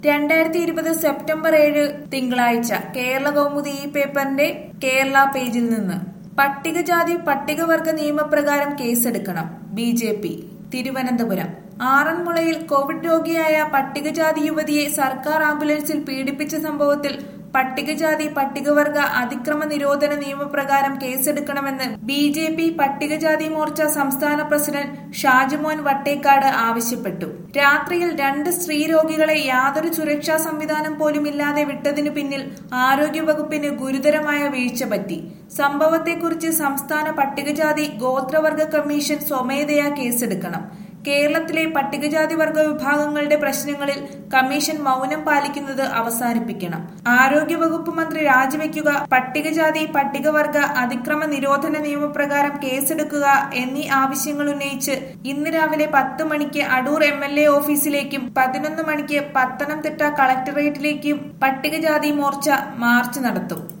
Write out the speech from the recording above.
രണ്ടായിരത്തി ഇരുപത് സെപ്റ്റംബർ ഏഴ് തിങ്കളാഴ്ച കേരള കൗമുദി ഈ പേപ്പറിന്റെ കേരള പേജിൽ നിന്ന് പട്ടികജാതി പട്ടികവർഗ നിയമപ്രകാരം കേസെടുക്കണം ബി ജെ പി തിരുവനന്തപുരം ആറന്മുളയിൽ കോവിഡ് രോഗിയായ പട്ടികജാതി യുവതിയെ സർക്കാർ ആംബുലൻസിൽ പീഡിപ്പിച്ച സംഭവത്തിൽ പട്ടികജാതി പട്ടികവർഗ അതിക്രമ നിരോധന നിയമപ്രകാരം കേസെടുക്കണമെന്ന് ബി ജെ പി പട്ടികജാതി മോർച്ച സംസ്ഥാന പ്രസിഡന്റ് ഷാജുമോൻ വട്ടേക്കാട് ആവശ്യപ്പെട്ടു രാത്രിയിൽ രണ്ട് സ്ത്രീ രോഗികളെ യാതൊരു സുരക്ഷാ സംവിധാനം പോലും ഇല്ലാതെ വിട്ടതിനു പിന്നിൽ ആരോഗ്യവകുപ്പിന് ഗുരുതരമായ വീഴ്ച പറ്റി സംഭവത്തെക്കുറിച്ച് സംസ്ഥാന പട്ടികജാതി ഗോത്രവർഗ കമ്മീഷൻ സ്വമേധയാ കേസെടുക്കണം കേരളത്തിലെ പട്ടികജാതി വർഗ വിഭാഗങ്ങളുടെ പ്രശ്നങ്ങളിൽ കമ്മീഷൻ മൗനം പാലിക്കുന്നത് അവസാനിപ്പിക്കണം ആരോഗ്യവകുപ്പ് മന്ത്രി രാജിവെക്കുക പട്ടികജാതി പട്ടികവർഗ അതിക്രമ നിരോധന നിയമപ്രകാരം കേസെടുക്കുക എന്നീ ആവശ്യങ്ങൾ ഉന്നയിച്ച് ഇന്ന് രാവിലെ പത്ത് മണിക്ക് അടൂർ എം എൽ എ ഓഫീസിലേക്കും പതിനൊന്ന് മണിക്ക് പത്തനംതിട്ട കളക്ടറേറ്റിലേക്കും പട്ടികജാതി മോർച്ച മാർച്ച് നടത്തും